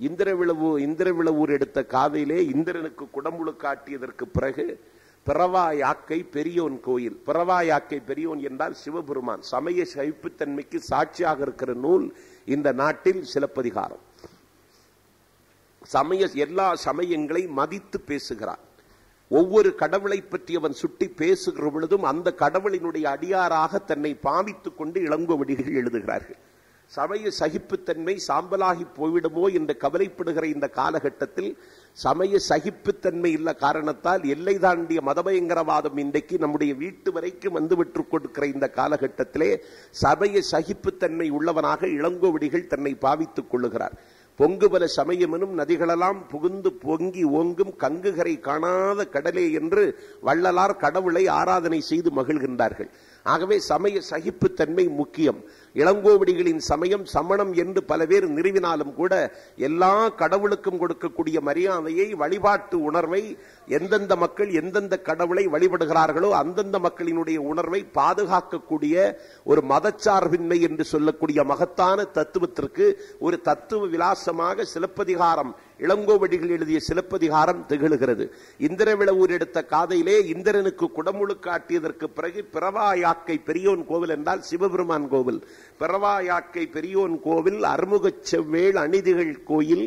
இந்திரவிளவு இந்திரவிளவூர் எடுத்த காதையிலே இந்திரனுக்கு குடமுழு காட்டியதற்கு பிறகு பிறவா யாக்கை பெரியோன் கோயில் பிறவா யாக்கை பெரியோன் என்றால் சிவபெருமான் சமய சகிப்புத்தன்மைக்கு சாட்சியாக இருக்கிற நூல் இந்த நாட்டில் சிலப்பதிகாரம் சமய எல்லா சமயங்களை மதித்து பேசுகிறான் ஒவ்வொரு கடவுளை பற்றி அவன் சுட்டி பேசுகிற பொழுதும் அந்த கடவுளினுடைய அடியாராக தன்னை பாவித்துக் கொண்டு இளங்கோவடிகள் எழுதுகிறார்கள் சமய சகிப்புத்தன்மை சாம்பலாகி போய்விடுமோ என்று கவலைப்படுகிற இந்த காலகட்டத்தில் சமய சகிப்புத்தன்மை இல்ல காரணத்தால் எல்லை தாண்டிய மதபயங்கரவாதம் இன்றைக்கு நம்முடைய வீட்டு வரைக்கும் வந்து விட்டு கொடுக்கிற இந்த காலகட்டத்திலே சமய சகிப்புத்தன்மை உள்ளவனாக இளங்கோவடிகள் தன்னை பாவித்துக் கொள்ளுகிறார் பொங்குபல சமயமெனும் நதிகளெல்லாம் புகுந்து பொங்கி ஓங்கும் கங்குகரை காணாத கடலே என்று வள்ளலார் கடவுளை ஆராதனை செய்து மகிழ்கின்றார்கள் ஆகவே சமய சகிப்புத்தன்மை முக்கியம் இளங்கோவடிகளின் சமயம் சமணம் என்று பல பேர் நிறுவினாலும் கூட எல்லா கடவுளுக்கும் கொடுக்கக்கூடிய மரியாதையை வழிபாட்டு உணர்வை எந்தெந்த மக்கள் எந்தெந்த கடவுளை வழிபடுகிறார்களோ அந்தந்த மக்களினுடைய உணர்வை பாதுகாக்கக்கூடிய ஒரு மதச்சார்பின்மை என்று சொல்லக்கூடிய மகத்தான தத்துவத்திற்கு ஒரு தத்துவ விலாசமாக சிலப்பதிகாரம் இளங்கோவடிகள் எழுதிய சிலப்பதிகாரம் திகழ்கிறது இந்திரவிளவூர் எடுத்த காதையிலே இந்திரனுக்கு குடமுழு காட்டியதற்கு பிறகு பிறவாயாக்கை பெரியோன் கோவில் என்றால் சிவபெருமான் கோவில் பிறவாயாக்கை பெரியோன் கோவில் அறுமுகச் செவ்வேள் அணிதிகள் கோயில்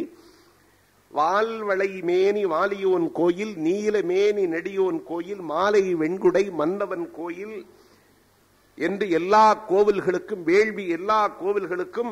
வால்வளை மேனி வாலியோன் கோயில் நீல மேனி நெடியோன் கோயில் மாலை வெண்குடை மன்னவன் கோயில் என்று எல்லா கோவில்களுக்கும் வேள்வி எல்லா கோவில்களுக்கும்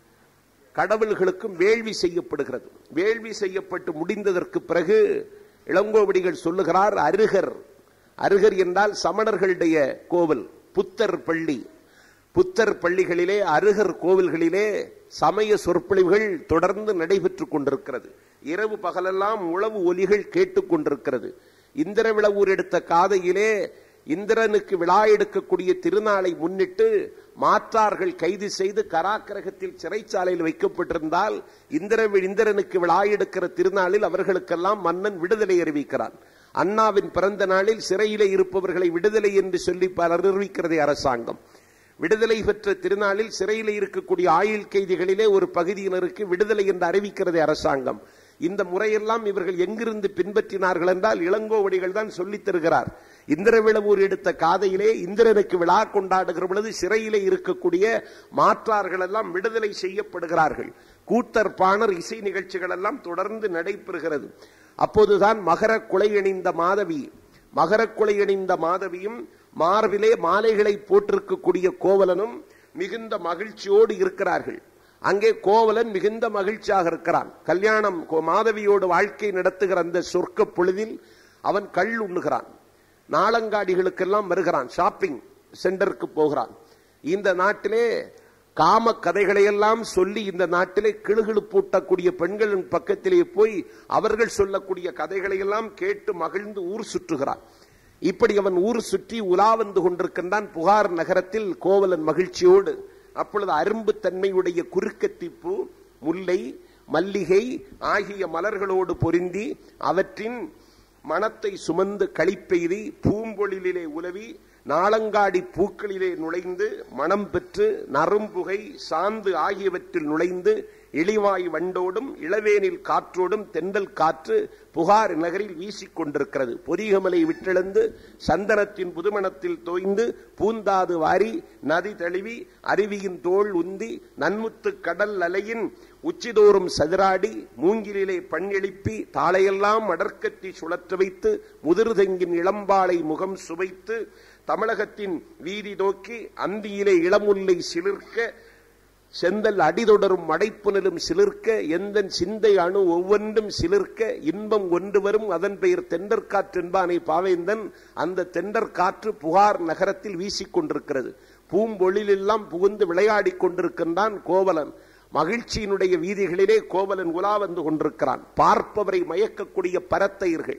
கடவுள்களுக்கும் வேள்வி செய்யப்படுகிறது வேள்வி செய்யப்பட்டு முடிந்ததற்கு பிறகு இளங்கோவடிகள் சொல்லுகிறார் அருகர் அருகர் என்றால் சமணர்களுடைய கோவில் புத்தர் பள்ளி புத்தர் பள்ளிகளிலே அருகர் கோவில்களிலே சமய சொற்பொழிவுகள் தொடர்ந்து நடைபெற்றுக் கொண்டிருக்கிறது இரவு பகலெல்லாம் உளவு ஒலிகள் கேட்டுக் கொண்டிருக்கிறது இந்திரவிளவூர் எடுத்த காதையிலே இந்திரனுக்கு விழா எடுக்கக்கூடிய திருநாளை முன்னிட்டு மாற்றார்கள் கைது செய்து கராக்கிரகத்தில் சிறைச்சாலையில் வைக்கப்பட்டிருந்தால் இந்திர இந்திரனுக்கு விழா எடுக்கிற திருநாளில் அவர்களுக்கெல்லாம் மன்னன் விடுதலை அறிவிக்கிறான் அண்ணாவின் பிறந்த நாளில் சிறையிலே இருப்பவர்களை விடுதலை என்று சொல்லி பலர் அறிவிக்கிறதே அரசாங்கம் விடுதலை பெற்ற திருநாளில் சிறையில் இருக்கக்கூடிய ஆயுள் கைதிகளிலே ஒரு பகுதியினருக்கு விடுதலை என்று அறிவிக்கிறது அரசாங்கம் இந்த முறையெல்லாம் இவர்கள் எங்கிருந்து பின்பற்றினார்கள் என்றால் இளங்கோவடிகள் தான் சொல்லித் தருகிறார் இந்திரவிளவூர் எடுத்த காதையிலே இந்திரனுக்கு விழா கொண்டாடுகிற பொழுது சிறையிலே இருக்கக்கூடிய மாற்றார்கள் எல்லாம் விடுதலை செய்யப்படுகிறார்கள் கூத்தர் பாணர் இசை நிகழ்ச்சிகள் எல்லாம் தொடர்ந்து நடைபெறுகிறது அப்போதுதான் மகர குலை அணிந்த மாதவி மகர குலை அணிந்த மாதவியும் மார்பிலே மாலைகளை போட்டிருக்கக்கூடிய கோவலனும் மிகுந்த மகிழ்ச்சியோடு இருக்கிறார்கள் அங்கே கோவலன் மிகுந்த மகிழ்ச்சியாக இருக்கிறான் கல்யாணம் மாதவியோடு வாழ்க்கை நடத்துகிற அந்த சொர்க்க பொழுதில் அவன் கள் உண்ணுகிறான் நாளங்காடிகளுக்கெல்லாம் வருகிறான் ஷாப்பிங் சென்டருக்கு போகிறான் இந்த நாட்டிலே காம கதைகளையெல்லாம் சொல்லி இந்த நாட்டிலே கிளுகிழு பூட்டக்கூடிய பெண்களின் பக்கத்திலே போய் அவர்கள் சொல்லக்கூடிய கதைகளையெல்லாம் கேட்டு மகிழ்ந்து ஊர் சுற்றுகிறான் இப்படி அவன் ஊர் சுற்றி உலா வந்து கொண்டிருக்கின்றான் புகார் நகரத்தில் கோவலன் மகிழ்ச்சியோடு அப்பொழுது அரும்பு தன்மையுடைய குறுக்கத்திப்பூ முல்லை மல்லிகை ஆகிய மலர்களோடு பொருந்தி அவற்றின் மனத்தை சுமந்து களிப்பெய்தி பூம்பொழிலே உலவி நாளங்காடி பூக்களிலே நுழைந்து மனம் பெற்று நறும்புகை சாந்து ஆகியவற்றில் நுழைந்து இளிவாய் வண்டோடும் இளவேனில் காற்றோடும் தென்றல் காற்று புகார் நகரில் வீசிக் கொண்டிருக்கிறது பொதிகமலை விட்டெழுந்து சந்தனத்தின் புதுமணத்தில் தோய்ந்து பூந்தாது வாரி நதி தழுவி அருவியின் தோல் உந்தி நன்முத்து கடல் அலையின் உச்சிதோறும் சதிராடி மூங்கிலே பண் எழுப்பி தாளையெல்லாம் அடர்க்கத்தி சுழற்ற வைத்து முதிர்தெங்கின் இளம்பாளை முகம் சுவைத்து தமிழகத்தின் வீதி நோக்கி அந்தியிலே இளமுல்லை சிலிர்க்க செந்தல் அடிதொடரும் மடைப்புனலும் சிலிர்க்க எந்த சிந்தை அணு ஒவ்வொன்றும் சிலிர்க்க இன்பம் ஒன்று வரும் அதன் பெயர் தெண்டற்காற்று என்பானை பாவேந்தன் அந்த தெண்டற்காற்று புகார் நகரத்தில் வீசிக் கொண்டிருக்கிறது பூம்பொழிலெல்லாம் புகுந்து விளையாடிக் கொண்டிருக்கின்றான் கோவலன் மகிழ்ச்சியினுடைய வீதிகளிலே கோவலன் உலா வந்து கொண்டிருக்கிறான் பார்ப்பவரை மயக்கக்கூடிய பரத்தையர்கள்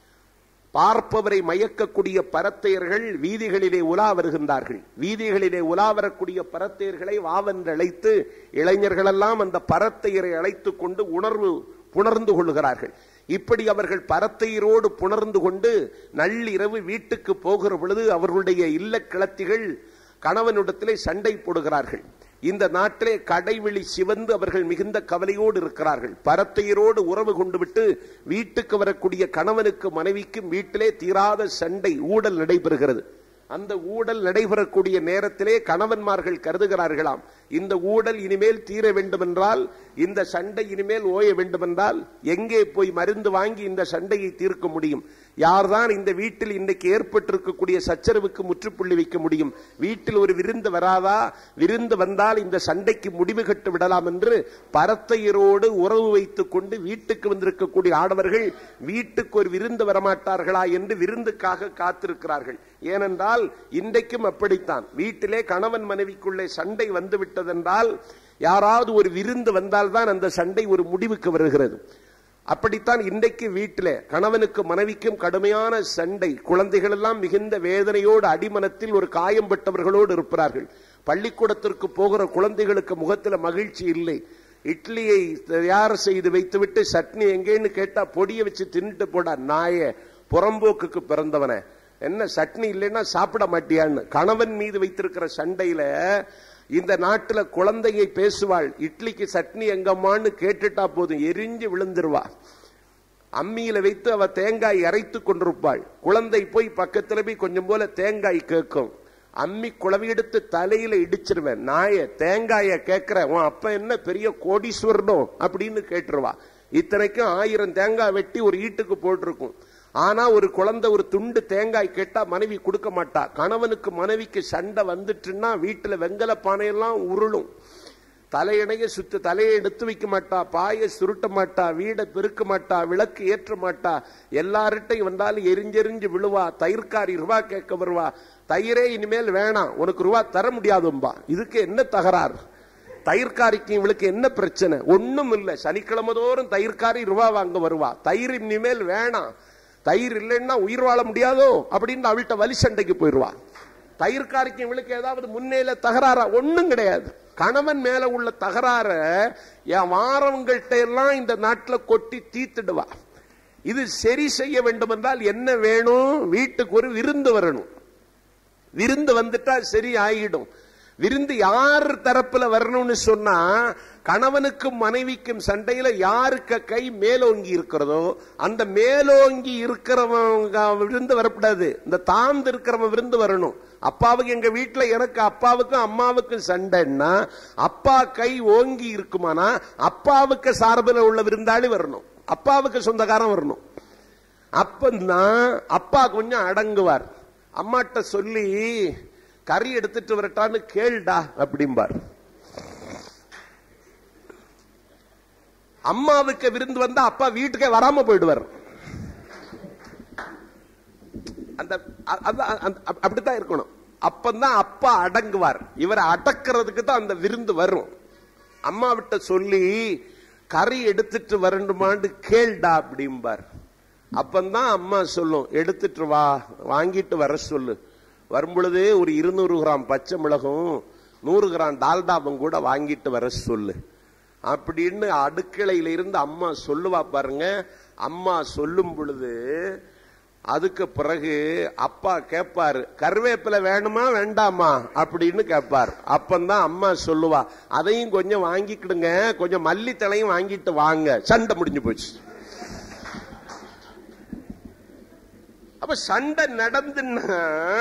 பார்ப்பவரை மயக்கக்கூடிய பரத்தையர்கள் வீதிகளிலே உலா வருகின்றார்கள் வீதிகளிலே உலா வரக்கூடிய பரத்தையர்களை வாவென்று அழைத்து இளைஞர்களெல்லாம் அந்த பரத்தையரை அழைத்துக் கொண்டு உணர்வு புணர்ந்து கொள்கிறார்கள் இப்படி அவர்கள் பரத்தையரோடு புணர்ந்து கொண்டு நள்ளிரவு வீட்டுக்கு போகிற பொழுது அவர்களுடைய இல்ல கிளத்திகள் கணவனிடத்திலே சண்டை போடுகிறார்கள் இந்த நாட்டிலே கடைவெளி சிவந்து அவர்கள் மிகுந்த கவலையோடு இருக்கிறார்கள் பரத்தையரோடு உறவு கொண்டு விட்டு வீட்டுக்கு வரக்கூடிய கணவனுக்கு மனைவிக்கும் வீட்டிலே தீராத சண்டை ஊடல் நடைபெறுகிறது அந்த ஊடல் நடைபெறக்கூடிய நேரத்திலே கணவன்மார்கள் கருதுகிறார்களாம் இந்த ஊடல் இனிமேல் தீர வேண்டுமென்றால் இந்த சண்டை இனிமேல் ஓய வேண்டுமென்றால் எங்கே போய் மருந்து வாங்கி இந்த சண்டையை தீர்க்க முடியும் யார்தான் இந்த வீட்டில் இன்னைக்கு ஏற்பட்டிருக்கக்கூடிய சச்சரவுக்கு முற்றுப்புள்ளி வைக்க முடியும் வீட்டில் ஒரு விருந்து வராதா விருந்து வந்தால் இந்த சண்டைக்கு முடிவு கட்டு விடலாம் என்று பரத்தையரோடு உறவு வைத்துக் கொண்டு வீட்டுக்கு வந்திருக்கக்கூடிய ஆடவர்கள் வீட்டுக்கு ஒரு விருந்து வரமாட்டார்களா என்று விருந்துக்காக காத்திருக்கிறார்கள் ஏனென்றால் இன்றைக்கும் அப்படித்தான் வீட்டிலே கணவன் மனைவிக்குள்ளே சண்டை வந்து விட்டதென்றால் யாராவது ஒரு விருந்து வந்தால்தான் அந்த சண்டை ஒரு முடிவுக்கு வருகிறது அப்படித்தான் இன்றைக்கு வீட்டில் கணவனுக்கு மனைவிக்கும் கடுமையான சண்டை குழந்தைகள் எல்லாம் மிகுந்த வேதனையோடு அடிமனத்தில் ஒரு காயம் பட்டவர்களோடு இருப்பார்கள் பள்ளிக்கூடத்திற்கு போகிற குழந்தைகளுக்கு முகத்தில் மகிழ்ச்சி இல்லை இட்லியை தயார் செய்து வைத்துவிட்டு சட்னி எங்கேன்னு கேட்டா பொடியை வச்சு தின்னுட்டு போடா நாய புறம்போக்குக்கு பிறந்தவன என்ன சட்னி இல்லைன்னா சாப்பிட மாட்டியான்னு கணவன் மீது வைத்திருக்கிற சண்டையில இந்த நாட்டுல குழந்தையை பேசுவாள் இட்லிக்கு சட்னி எங்கம்மான்னு கேட்டுட்டா போதும் எரிஞ்சு விழுந்துருவா அம்மியில வைத்து அவ தேங்காய் அரைத்து கொண்டிருப்பாள் குழந்தை போய் பக்கத்துல போய் கொஞ்சம் போல தேங்காய் கேட்கும் அம்மி குழவி எடுத்து தலையில இடிச்சிருவேன் நாய தேங்காய கேட்கிற உன் அப்ப என்ன பெரிய கோடீஸ்வரனோ அப்படின்னு கேட்டுருவா இத்தனைக்கும் ஆயிரம் தேங்காய் வெட்டி ஒரு ஈட்டுக்கு போட்டிருக்கும் ஆனா ஒரு குழந்தை ஒரு துண்டு தேங்காய் கேட்டா மனைவி கொடுக்க மாட்டா கணவனுக்கு மனைவிக்கு சண்டை வந்துட்டுன்னா வீட்டுல வெங்கல பானையெல்லாம் உருளும் தலையணைய சுத்த தலையை எடுத்து வைக்க மாட்டா பாயை சுருட்ட மாட்டா வீடை பெருக்க மாட்டா விளக்கு ஏற்ற மாட்டா எல்லார்ட்டையும் வந்தாலும் எரிஞ்செரிஞ்சு விழுவா தயிர்காரி ரூபா கேட்க வருவா தயிரே இனிமேல் வேணாம் உனக்கு ரூபா தர முடியாதும்பா இதுக்கு என்ன தகராறு தயிர்காரிக்கு இவளுக்கு என்ன பிரச்சனை ஒண்ணும் இல்ல சனிக்கிழமை தோறும் தயிர்காரி ரூபா வாங்க வருவா தயிர் இனிமேல் வேணாம் தயிர் இல்லைன்னா உயிர் வாழ முடியாதோ அப்படின்னு அவள்கிட்ட வலி சண்டைக்கு போயிடுவா தயிர்காரிக்கு இவளுக்கு ஏதாவது முன்னேல தகராறா ஒண்ணும் கிடையாது கணவன் மேல உள்ள தகராற என் வாரவங்கள்ட்ட எல்லாம் இந்த நாட்டில் கொட்டி தீத்துடுவா இது சரி செய்ய வேண்டும் என்றால் என்ன வேணும் வீட்டுக்கு ஒரு விருந்து வரணும் விருந்து வந்துட்டா சரி ஆகிடும் விருந்து யார் தரப்புல வரணும்னு சொன்னா கணவனுக்கும் மனைவிக்கும் சண்டையில யாருக்கு கை மேலோங்கி இருக்கிறதோ அந்த மேலோங்கி இருக்கிறவங்க விருந்து வரக்கூடாது இந்த தாழ்ந்து இருக்கிறவன் விருந்து வரணும் அப்பாவுக்கு எங்க வீட்டுல எனக்கு அப்பாவுக்கும் அம்மாவுக்கும் சண்டைன்னா அப்பா கை ஓங்கி இருக்குமானா அப்பாவுக்கு சார்பில் உள்ள விருந்தாளி வரணும் அப்பாவுக்கு சொந்தக்காரன் வரணும் அப்பந்தான் அப்பா கொஞ்சம் அடங்குவார் அம்மாட்ட சொல்லி கறி எடுத்துட்டு வரட்டான்னு கேள்டா அப்படிம்பார் அம்மாவுக்கு விருந்து வந்தா அப்பா வீட்டுக்கே வராம போயிடுவார் அந்த அப்படித்தான் இருக்கணும் அப்பந்தான் அப்பா அடங்குவார் இவரை அடக்கிறதுக்கு தான் அந்த விருந்து வரும் அம்மா விட்ட சொல்லி கறி எடுத்துட்டு வரணுமான்னு கேள்டா அப்படிம்பார் அப்பந்தான் அம்மா சொல்லும் எடுத்துட்டு வா வாங்கிட்டு வர சொல்லு வரும்பொழுதே ஒரு இருநூறு கிராம் பச்சை மிளகும் நூறு கிராம் டால்டாவும் கூட வாங்கிட்டு வர சொல்லு அப்படின்னு அடுக்கலையில இருந்து அம்மா சொல்லுவா பாருங்க அம்மா சொல்லும் பொழுது அதுக்கு பிறகு அப்பா கேட்பாரு கருவேப்பிலை வேணுமா வேண்டாமா அப்படின்னு கேட்பார் அப்பந்தான் அம்மா சொல்லுவா அதையும் கொஞ்சம் வாங்கிக்கிடுங்க கொஞ்சம் மல்லித்தலையும் வாங்கிட்டு வாங்க சண்டை முடிஞ்சு போச்சு அப்ப சண்டை நடந்துன்னா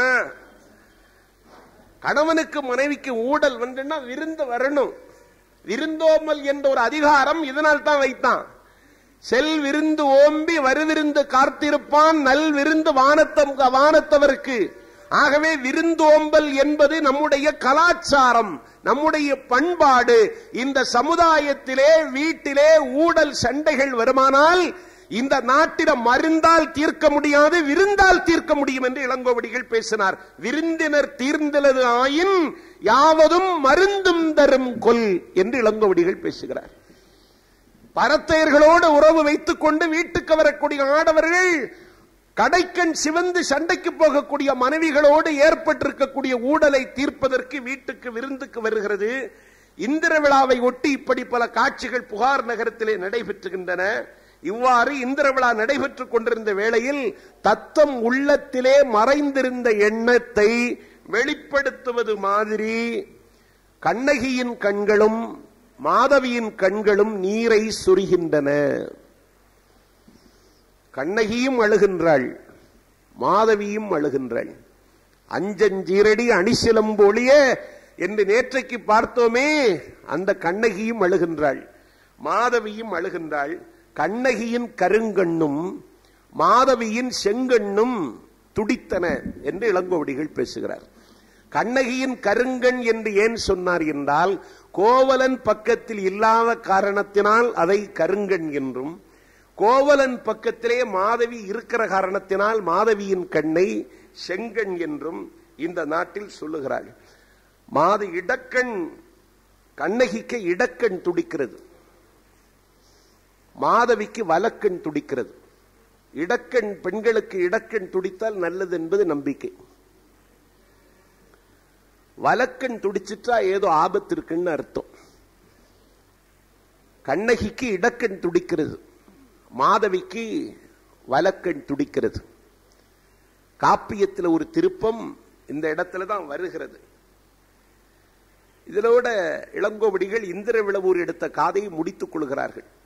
கணவனுக்கு மனைவிக்கு ஊடல் வந்துன்னா விருந்து வரணும் விருந்தோமல் என்ற ஒரு அதிகாரம் இதனால் தான் வைத்தான் செல் விருந்து ஓம்பி வருவிருந்து காத்திருப்பான் நல் விருந்து வானத்தம் வானத்தவருக்கு ஆகவே விருந்தோம்பல் என்பது நம்முடைய கலாச்சாரம் நம்முடைய பண்பாடு இந்த சமுதாயத்திலே வீட்டிலே ஊடல் சண்டைகள் வருமானால் இந்த நாட்டில மருந்தால் தீர்க்க முடியாது விருந்தால் தீர்க்க முடியும் என்று இளங்கோவடிகள் பேசினார் விருந்தினர் தீர்ந்தது ஆயின் யாவதும் மருந்தும் தரும் கொல் என்று இளங்கோவடிகள் பேசுகிறார் பரத்தையர்களோடு உறவு வைத்துக் கொண்டு வீட்டுக்கு வரக்கூடிய ஆடவர்கள் கடைக்கண் சிவந்து சண்டைக்கு போகக்கூடிய மனைவிகளோடு ஏற்பட்டிருக்கக்கூடிய ஊடலை தீர்ப்பதற்கு வீட்டுக்கு விருந்துக்கு வருகிறது இந்திர விழாவை ஒட்டி இப்படி பல காட்சிகள் புகார் நகரத்திலே நடைபெற்றுகின்றன இவ்வாறு இந்திர விழா நடைபெற்றுக் கொண்டிருந்த வேளையில் தத்தம் உள்ளத்திலே மறைந்திருந்த எண்ணத்தை வெளிப்படுத்துவது மாதிரி கண்ணகியின் கண்களும் மாதவியின் கண்களும் நீரை சொரிகின்றன கண்ணகியும் அழுகின்றாள் மாதவியும் அழுகின்றாள் அஞ்சஞ்சீரடி அணிசிலம்பொழிய என்று நேற்றைக்கு பார்த்தோமே அந்த கண்ணகியும் அழுகின்றாள் மாதவியும் அழுகின்றாள் கண்ணகியின் கருங்கண்ணும் மாதவியின் செங்கண்ணும் துடித்தன என்று இளங்கோவடிகள் பேசுகிறார் கண்ணகியின் கருங்கண் என்று ஏன் சொன்னார் என்றால் கோவலன் பக்கத்தில் இல்லாத காரணத்தினால் அதை கருங்கண் என்றும் கோவலன் பக்கத்திலே மாதவி இருக்கிற காரணத்தினால் மாதவியின் கண்ணை செங்கண் என்றும் இந்த நாட்டில் சொல்லுகிறாள் மாத இடக்கண் கண்ணகிக்கு இடக்கண் துடிக்கிறது மாதவிக்கு வலக்கண் துடிக்கிறது இடக்கண் பெண்களுக்கு இடக்கண் துடித்தால் நல்லது என்பது நம்பிக்கை வலக்கண் துடிச்சிட்டா ஏதோ ஆபத்து இருக்குன்னு அர்த்தம் கண்ணகிக்கு இடக்கண் துடிக்கிறது மாதவிக்கு வலக்கண் துடிக்கிறது காப்பியத்தில் ஒரு திருப்பம் இந்த இடத்துல தான் வருகிறது இதனோட இளங்கோவடிகள் இந்திர விளவூர் எடுத்த காதையை முடித்துக் கொள்கிறார்கள்